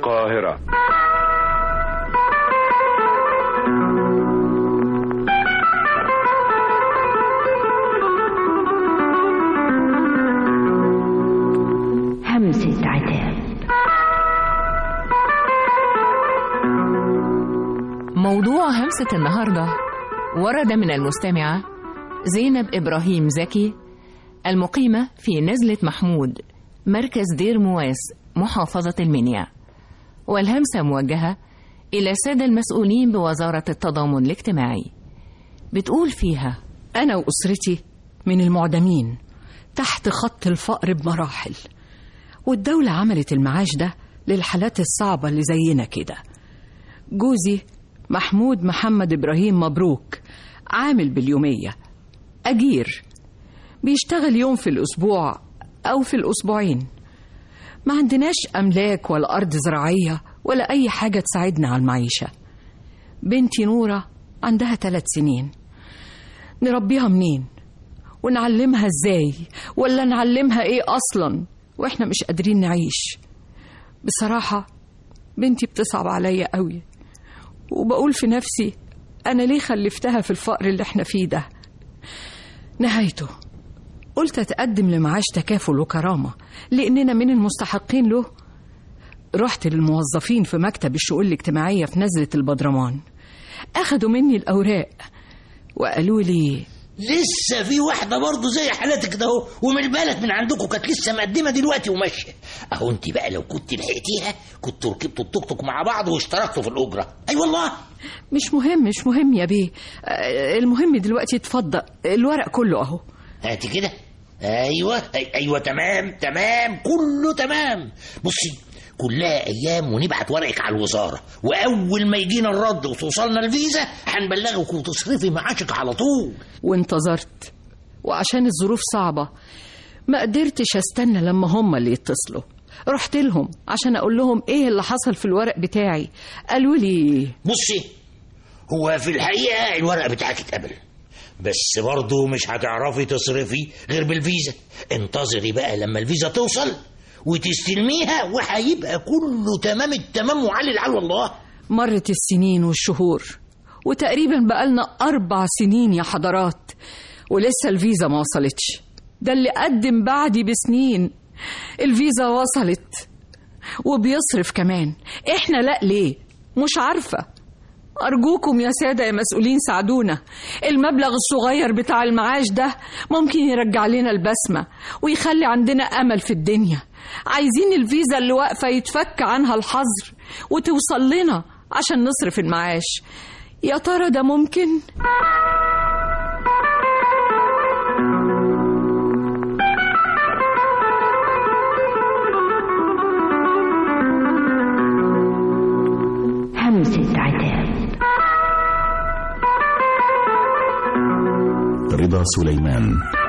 القاهرة همسة عتاب موضوع همسة النهاردة ورد من المستمعة زينب إبراهيم زكي المقيمة في نزلة محمود مركز دير مواس محافظة المنيا والهمسة موجهة إلى السادة المسؤولين بوزارة التضامن الاجتماعي بتقول فيها أنا وأسرتي من المعدمين تحت خط الفقر بمراحل والدولة عملت المعاش ده للحالات الصعبة اللي زينا كده جوزي محمود محمد إبراهيم مبروك عامل باليومية أجير بيشتغل يوم في الأسبوع أو في الأسبوعين ما عندناش أملاك ولا أرض زراعية ولا أي حاجة تساعدنا على المعيشة بنتي نورة عندها ثلاث سنين نربيها منين ونعلمها ازاي ولا نعلمها ايه اصلا واحنا مش قادرين نعيش بصراحة بنتي بتصعب عليا قوي وبقول في نفسي انا ليه خلفتها في الفقر اللي احنا فيه ده نهايته قلت اتقدم لمعاش تكافل وكرامة لاننا من المستحقين له رحت للموظفين في مكتب الشؤون الاجتماعية في نزلة البدرمان أخدوا مني الأوراق وقالوا لي لسه في واحدة برضه زي حالتك ده اهو ومن البلد من عندكم كانت لسه مقدمة دلوقتي وماشية اهو انت بقى لو كنت لحقتيها كنت ركبتوا التوك توك مع بعض واشتركتوا في الأجرة اي أيوة والله مش مهم مش مهم يا بيه آه، المهم دلوقتي اتفضل الورق كله اهو هاتي كده ايوه أي- ايوه تمام تمام كله تمام بصي كلها ايام ونبعت ورقك على الوزاره واول ما يجينا الرد وتوصلنا الفيزا هنبلغك وتصرفي معاشك على طول وانتظرت وعشان الظروف صعبة ما قدرتش استنى لما هم اللي يتصلوا رحت لهم عشان اقول لهم ايه اللي حصل في الورق بتاعي قالوا لي بصي هو في الحقيقه الورقه بتاعك اتقبل بس برضه مش هتعرفي تصرفي غير بالفيزا انتظري بقى لما الفيزا توصل وتستلميها وهيبقى كله تمام التمام وعلي العال والله مرت السنين والشهور وتقريبا بقالنا أربع سنين يا حضرات ولسه الفيزا ما وصلتش ده اللي قدم بعدي بسنين الفيزا وصلت وبيصرف كمان احنا لا ليه مش عارفة أرجوكم يا سادة يا مسؤولين ساعدونا المبلغ الصغير بتاع المعاش ده ممكن يرجع لنا البسمة ويخلي عندنا أمل في الدنيا عايزين الفيزا اللي واقفة يتفك عنها الحظر وتوصل لنا عشان نصرف المعاش يا ترى ده ممكن؟ همسة عتاب رضا سليمان